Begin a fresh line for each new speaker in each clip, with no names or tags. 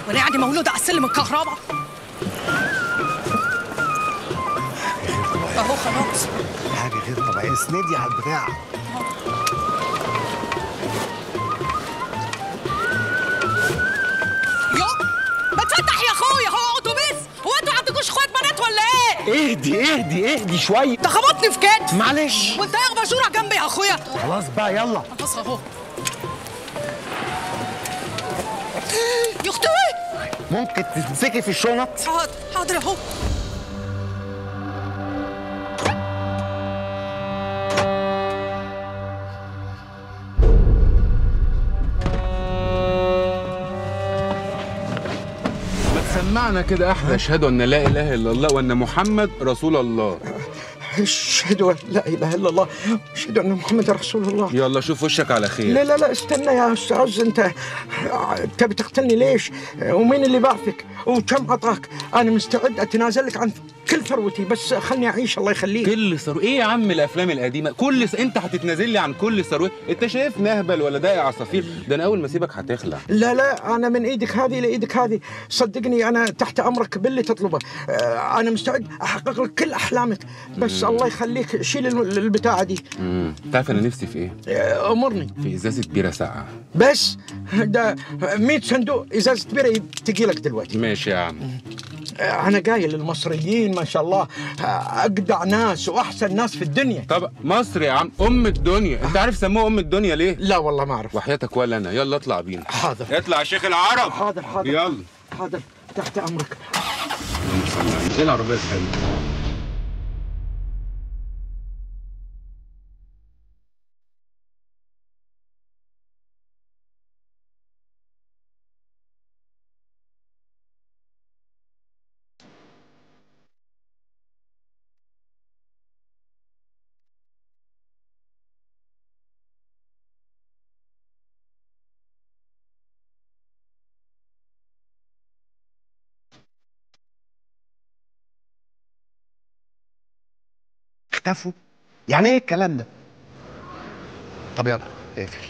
وانا يعني مولوده على السلم الكهرباء اهو خلاص
حاجه غير طبيعيه اسندي على البتاع
يو ما تفتح يا اخويا هو اتوبيس هو انتوا عندكوش اخوات بنات ولا ايه؟
اهدي اهدي اهدي شويه
ده خبطني في كتفي
معلش
وانت يا بشوره جنبي يا اخويا
خلاص بقى يلا
خلاص اهو يا اختي
ممكن تمسكي في الشنط
حاضر حاضر اهو
ما تسمعنا كده احلى اشهد ان لا اله الا الله وان محمد رسول الله
اشهد ان لا اله الا الله اشهد ان محمد رسول الله
يلا شوف وشك على خير
لا لا لا استنى يا استاذ انت تبي تقتلني ليش؟ ومين اللي بعثك؟ وكم عطاك؟ انا مستعد اتنازل لك عن كل ثروتي بس خلني اعيش الله يخليك
كل ثروه ايه يا عم الافلام القديمه كل س... انت هتتنازل لي عن كل ثروه انت شايف نهبل ولا داقي عصافير ده انا اول ما اسيبك هتخلع
لا لا انا من ايدك هذه لايدك هذه صدقني انا تحت امرك باللي تطلبه آه، انا مستعد احقق لك كل احلامك بس الله يخليك شيل الم- البتاعه دي
امم تعرف انا نفسي في ايه
آه، امرني
في ازازه بيره ساقعه
بس ده 100 صندوق ازازه بيره تجي لك دلوقتي
ماشي يا عم
انا قايل المصريين ما شاء الله اجدع ناس واحسن ناس في الدنيا
طب مصر يا عم ام الدنيا انت عارف سموها ام الدنيا ليه
لا والله ما اعرف
وحياتك ولا انا يلا اطلع بينا
حاضر
اطلع يا شيخ العرب
حاضر حاضر
يلا
حاضر تحت امرك
ايه العربيه الحلوه
اختفوا يعني ايه الكلام ده طب يلا اقفل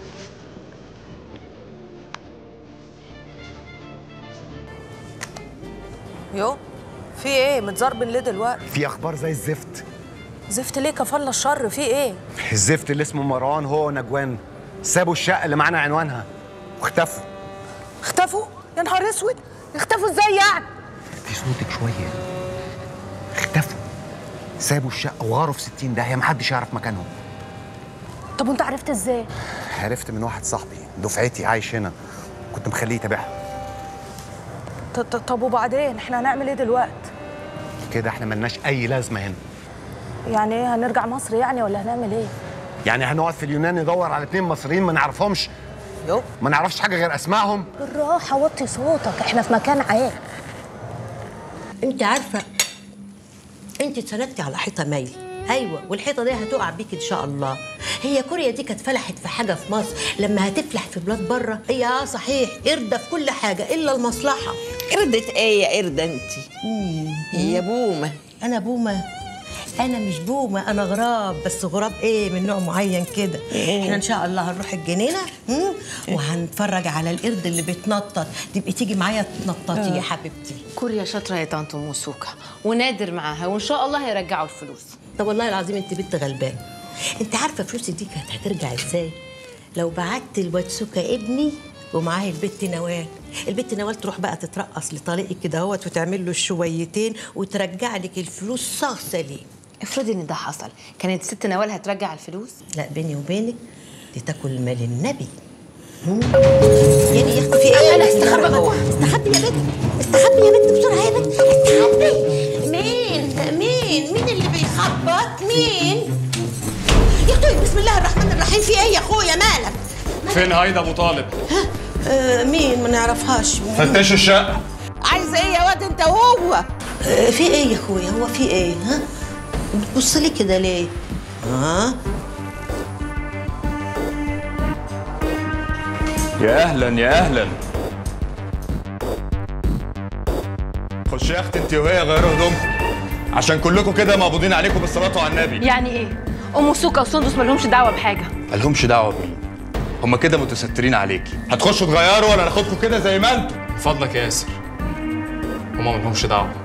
يو في ايه متزربن ليه دلوقتي
في اخبار زي الزفت
زفت ليه كفلنا الشر في ايه
الزفت اللي اسمه مروان هو ونجوان سابوا الشقه اللي معانا عنوانها واختفوا
اختفوا يا نهار اسود اختفوا ازاي يعني
في صوتك شويه اختفوا سابوا الشقه وغاروا في 60 داهيه محدش يعرف مكانهم
طب وانت عرفت ازاي
عرفت من واحد صاحبي دفعتي عايش هنا كنت مخليه يتابعها
ط- ط- طب وبعدين احنا هنعمل ايه دلوقتي
كده احنا ملناش اي لازمه هنا
يعني ايه هنرجع مصر يعني ولا هنعمل ايه
يعني هنقعد في اليونان ندور على اتنين مصريين ما نعرفهمش
يو
ما نعرفش حاجه غير اسمائهم
بالراحه وطي صوتك احنا في مكان عام
انت عارفه انت اتسندتي على حيطه ميل ايوه والحيطه دي هتقع بيك ان شاء الله هي كوريا دي كانت فلحت في حاجه في مصر لما هتفلح في بلاد بره هي اه صحيح قرده في كل حاجه الا المصلحه
قردة ايه يا قردة انت؟ هي بومة
انا بومه انا مش بومه انا غراب بس غراب ايه من نوع معين كده احنا ان شاء الله هنروح الجنينه مم، وهنتفرج على القرد اللي بيتنطط تبقي تيجي معايا تنططي يا حبيبتي
كوريا شاطره يا طنط موسوكا ونادر معاها وان شاء الله هيرجعوا الفلوس
طب والله العظيم انت بنت غلبان انت عارفه فلوسي دي كانت هترجع ازاي لو بعت الواتسوكا ابني ومعاه البت نوال البت نوال تروح بقى تترقص لطليقك كده اهوت وتعمل له الشويتين وترجع لك الفلوس صاغ سليم
افرضي ان ده حصل كانت الست نوال هترجع الفلوس
لا بيني وبينك دي تاكل مال النبي مم. يعني يا اختي في ايه
أنا استخبى جوه.
استخبي يا بنت استخبي يا بنت بسرعه يا بنت استخبي مين مين مين اللي بيخبط مين يا اختي بسم الله الرحمن الرحيم في ايه يا اخويا مالك
فين هيدا ابو طالب؟
آه مين ما نعرفهاش
فتشوا الشقة
عايزة ايه يا واد انت وهو؟
آه في ايه يا اخويا هو في ايه ها بتبص لي كده ليه ها
يا اهلا يا اهلا خش يا اختي انت وهي غيروا هدومكم عشان كلكم كده مقبوضين عليكم بالصلاة على النبي
يعني ايه ام سوكا وسندس مالهمش دعوه بحاجه
مالهمش دعوة بيه هما كده متسترين عليكي هتخشوا تغيروا ولا ناخدكم كده زي ما انتم
فضلك يا ياسر هما ملهمش دعوة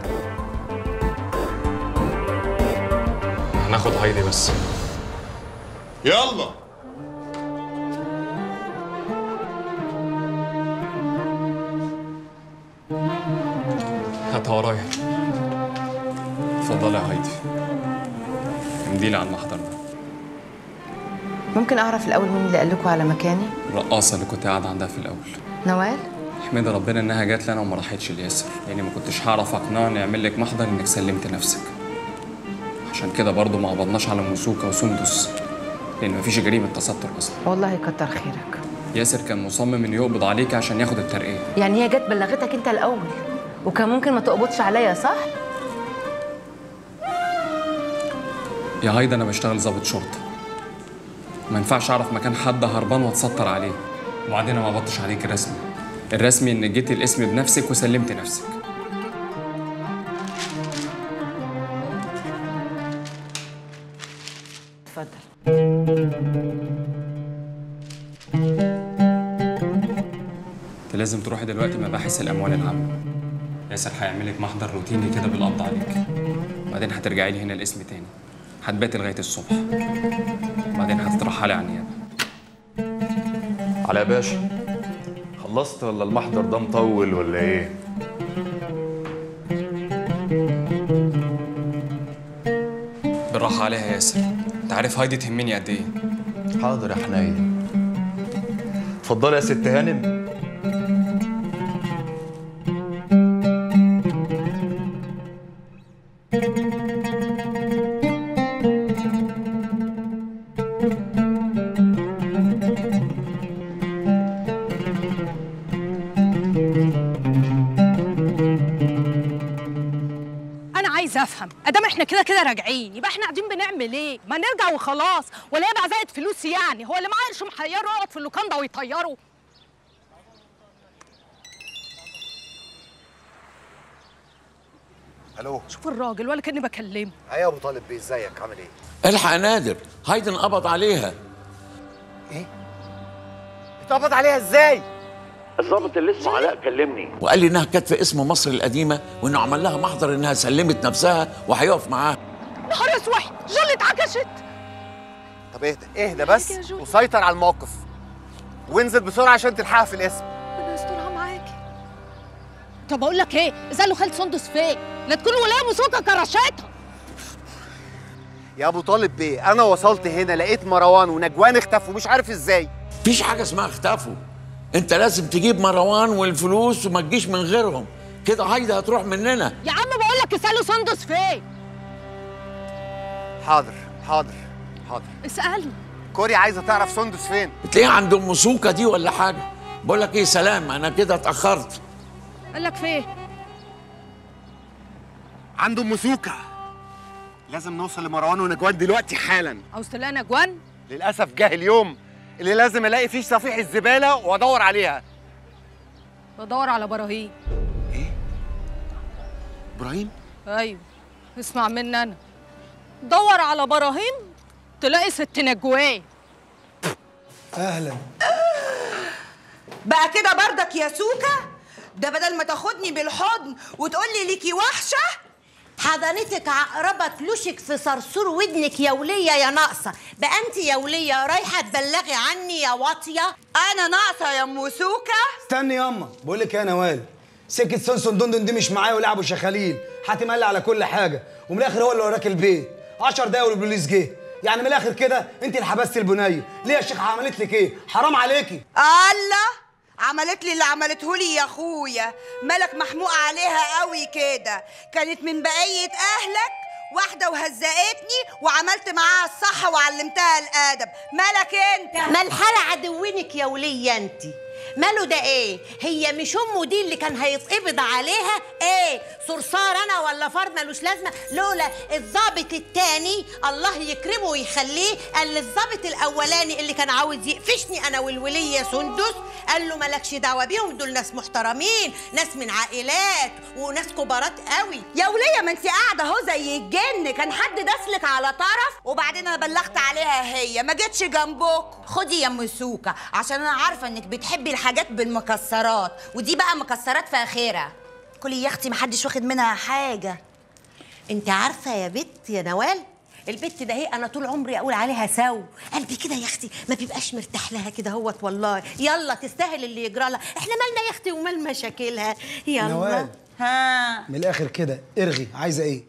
هناخد هايدي بس
يلا
هاتها ورايا اتفضلي يا هايدي امديلي على المحضر ده
ممكن اعرف الاول مين اللي قال لكم على مكاني
الرقاصة اللي كنت قاعد عندها في الأول
نوال
احمد ربنا انها جات لي انا وما راحتش لياسر لاني ما كنتش هعرف اقنعه اني اعمل لك محضر انك سلمت نفسك عشان كده برضه ما قبضناش على موسوكا وسندس لان مفيش جريمه تستر اصلا
والله كتر خيرك
ياسر كان مصمم انه يقبض عليك عشان ياخد الترقيه
يعني هي جت بلغتك انت الاول وكان ممكن ما تقبضش عليا صح
يا هايدا انا بشتغل ضابط شرطه ما ينفعش اعرف مكان حد هربان واتستر عليه وبعدين أنا ما قبضتش عليك رسمي الرسمي انك جيتي الاسم بنفسك وسلمت نفسك
اتفضل
انت لازم تروحي دلوقتي مباحث الاموال العامه ياسر هيعمل لك محضر روتيني كده بالقبض عليك بعدين هترجعي لي هنا الاسم تاني هتباتي لغايه الصبح بعدين هتترحلي على النيابه
على يا باشا خلصت ولا المحضر ده مطول ولا ايه؟
بالراحه عليها يا ياسر انت عارف هايدي تهمني قد ايه
حاضر يا حنين اتفضلي يا ست هانم
انا عايزه افهم ادام احنا كده كده راجعين يبقى احنا قاعدين بنعمل ايه ما نرجع وخلاص ولا هي بقى زائد فلوس يعني هو اللي معاه قرش محيره يقعد في اللوكاندا ويطيره
الو
شوف الراجل ولا كاني بكلمه
ايه يا ابو طالب بيه ازيك عامل ايه
الحق يا نادر هايدي انقبض عليها
اتقبض عليها ازاي
الضابط اللي اسمه علاء كلمني وقال لي انها كانت في اسم مصر القديمه وانه عمل لها محضر انها سلمت نفسها وهيقف معاها
نهار اسود جولة اتعكشت
طب اهدى اهدى بس وسيطر على الموقف وانزل بسرعه عشان تلحقها في الاسم
ربنا يسترها معاكي طب اقول لك ايه اسالوا خالد سندس فين لا تكون ولايه موسوكه كرشتها
يا ابو طالب بيه انا وصلت هنا لقيت مروان ونجوان اختفوا مش عارف ازاي
مفيش حاجه اسمها اختفوا انت لازم تجيب مروان والفلوس وما تجيش من غيرهم كده هايدي هتروح مننا
يا عم بقول لك اسالوا سندس فين
حاضر حاضر حاضر
اسالوا
كوري عايزه تعرف سندس فين
تلاقيها عند ام سوكه دي ولا حاجه بقول لك ايه سلام انا كده اتاخرت
قال لك فين
عنده ام سوكه لازم نوصل لمروان ونجوان دلوقتي حالا
عاوز تلاقي نجوان
للاسف جه اليوم اللي لازم الاقي فيه صفيح الزباله وادور عليها
بدور على براهين
ابراهيم
ايوه اسمع مني انا دور على براهيم تلاقي ست نجوان
اهلا
بقى كده بردك يا سوكا ده بدل ما تاخدني بالحضن وتقول لي ليكي وحشه
حضنتك عقربة تلوشك في صرصور ودنك يا ولية يا ناقصة بقى انت يا ولية رايحة تبلغي عني يا واطية
انا ناقصة يا ام سوكا
استني ياما بقول لك ايه يا نوال سكه سونسون دندن دي مش معايا ولعبوا شخاليل حاتم قال لي على كل حاجه ومن الاخر هو اللي وراك البيت 10 دقايق والبوليس جه يعني من الاخر كده انت اللي حبستي البنيه ليه يا شيخ عملت لك ايه حرام عليكي
الله عملت لي اللي عملته لي يا اخويا مالك محموق عليها قوي كده كانت من بقيه اهلك واحده وهزقتني وعملت معاها الصح وعلمتها الادب مالك انت
ما الحالة عدوينك يا ولية انت ماله ده ايه هي مش امه دي اللي كان هيتقبض عليها ايه صرصار انا ولا فار ملوش لازمه لولا الضابط التاني الله يكرمه ويخليه قال للضابط الاولاني اللي كان عاوز يقفشني انا والوليه سندس قال له مالكش دعوه بيهم دول ناس محترمين ناس من عائلات وناس كبارات قوي
يا وليه ما انت قاعده اهو زي الجن كان حد داسلك على طرف وبعدين انا بلغت عليها هي ما جتش جنبك
خدي يا ام سوكه عشان انا عارفه انك بتحبي الحاجات
حاجات بالمكسرات ودي بقى مكسرات فاخره كلي يا اختي محدش واخد منها حاجه
انت عارفه يا بت يا نوال البت ده هي انا طول عمري اقول عليها سو قلبي كده يا اختي ما بيبقاش مرتاح لها كده هوت والله يلا تستاهل اللي يجرى لها احنا مالنا يا اختي ومال مشاكلها يلا
نوال.
ها
من الاخر كده ارغي عايزه ايه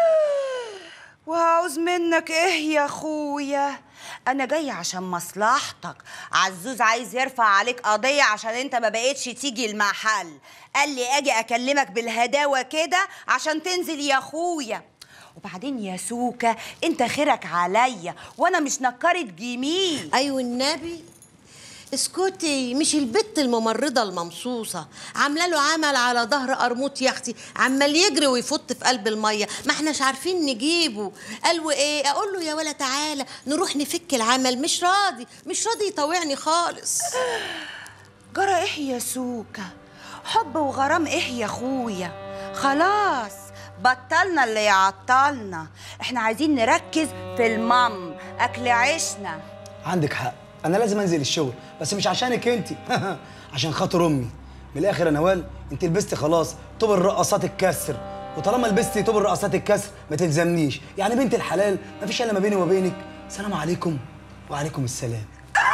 وعاوز منك ايه يا اخويا انا جاي عشان مصلحتك عزوز عايز يرفع عليك قضية عشان انت ما بقيتش تيجي المحل قال لي اجي اكلمك بالهداوة كده عشان تنزل يا اخويا وبعدين يا سوكا انت خيرك عليا وانا مش نكرة جميل
ايوه النبي اسكتي مش البت الممرضة الممصوصة عاملة له عمل على ظهر قرموط يا اختي عمال يجري ويفط في قلب المية ما احناش عارفين نجيبه قال وايه اقول له يا ولا تعالى نروح نفك العمل مش راضي مش راضي يطوعني خالص
جرى ايه يا سوكا حب وغرام ايه يا اخويا خلاص بطلنا اللي يعطلنا احنا عايزين نركز في المام اكل عيشنا
عندك حق انا لازم انزل الشغل بس مش عشانك انت عشان خاطر امي من الاخر يا نوال انت لبستي خلاص طوب الرقصات الكسر وطالما لبستي طوب الرقصات الكسر ما تلزمنيش يعني بنت الحلال ما فيش الا ما بيني وبينك سلام عليكم وعليكم السلام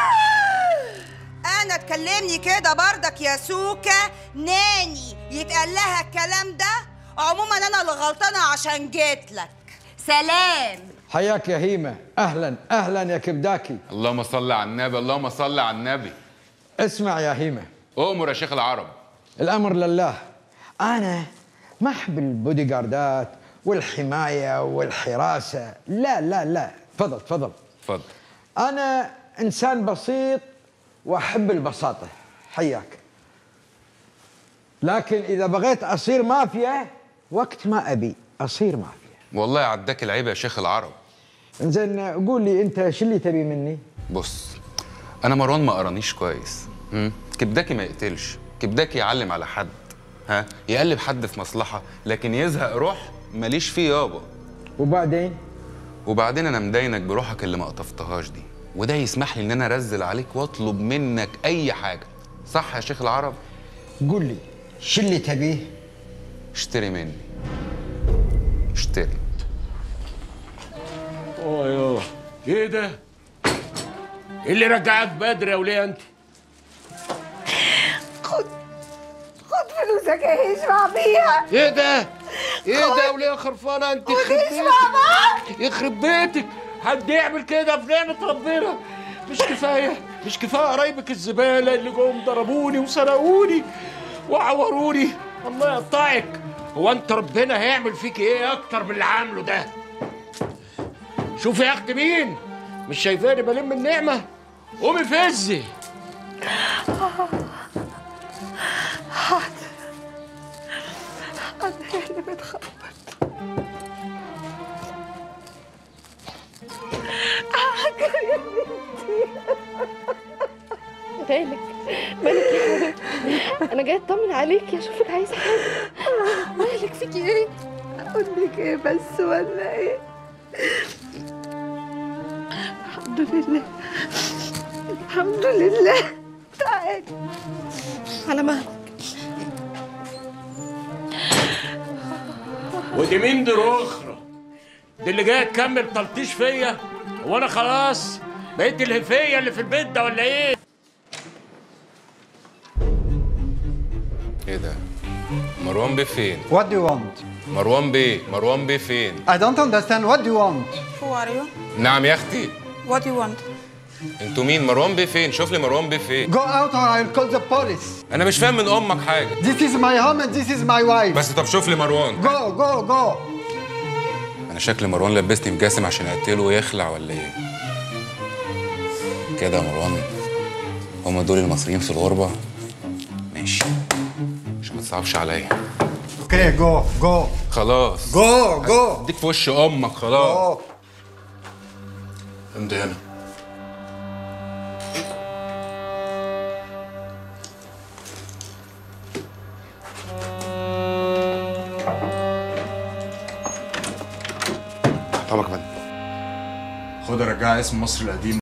انا تكلمني كده برضك يا سوكا ناني يتقال لها الكلام ده عموما انا اللي غلطانه عشان جيت لك سلام
حياك يا هيمة أهلا أهلا يا كبداكي
اللهم صل على النبي اللهم صل على النبي
اسمع يا هيمة
أؤمر يا شيخ العرب
الأمر لله أنا ما أحب البودي جاردات والحماية والحراسة لا لا لا تفضل تفضل
اتفضل
أنا إنسان بسيط وأحب البساطة حياك لكن إذا بغيت أصير مافيا وقت ما أبي أصير مافيا
والله عداك العيب يا شيخ العرب
إنزين قول لي أنت شو اللي تبي مني؟
بص انا مروان ما قرانيش كويس مم؟ كبداكي ما يقتلش كبداكي يعلم على حد ها يقلب حد في مصلحه لكن يزهق روح ماليش فيه يابا
وبعدين
وبعدين انا مداينك بروحك اللي ما قطفتهاش دي وده يسمح لي ان انا انزل عليك واطلب منك اي حاجه صح يا شيخ العرب
قول لي شو اللي تبيه
اشتري مني اشتري
اه يا ايه ده؟ ايه اللي رجعك بدري يا وليه انت؟
خد فلوسك ايه اشبع بيها
ايه ده؟ ايه ده يا وليه خرفانه انت يخرب
اشبع
بيتك
بقى
يخرب بيتك حد يعمل كده في نعمه ربنا مش كفايه مش كفايه قرايبك الزباله اللي جم ضربوني وسرقوني وعوروني الله يقطعك هو انت ربنا هيعمل فيك ايه اكتر من اللي عامله ده شوفي يا اخت مين مش شايفاني بلم النعمه قومي فزي
حاضر انا هي اللي بتخبط حاجة يا بنتي
مالك مالك يا حبيبتي انا جايه اطمن عليكي اشوفك عايزه حاجه مالك فيكي ايه
اقول لك ايه بس ولا ايه الحمد لله الحمد لله تعالي
على مهلك
ودي مين دي اخرى دي اللي جايه تكمل تلطيش فيا هو انا خلاص بقيت الهفيه اللي في البيت ده ولا ايه
ايه ده مروان بيه فين
What do you want?
مروان بيه مروان بيه فين
I don't understand. What do you want?
Who are you?
نعم يا اختي
What do you want?
انتوا مين مروان بيه فين شوف لي مروان بيه فين
Go out or I'll call the police.
انا مش فاهم من امك حاجه
This is my home and this is my wife.
بس طب شوف لي مروان
Go, go, go.
انا شكل مروان لبسني في جاسم عشان اقتله ويخلع ولا ايه كده يا مروان هما دول المصريين في الغربه ماشي عشان ما تصعبش عليا
Okay, go, go.
خلاص
Go, go.
اديك في وش امك خلاص
Go.
امضي هنا
طبعا كمان
خد رجع اسم مصر القديم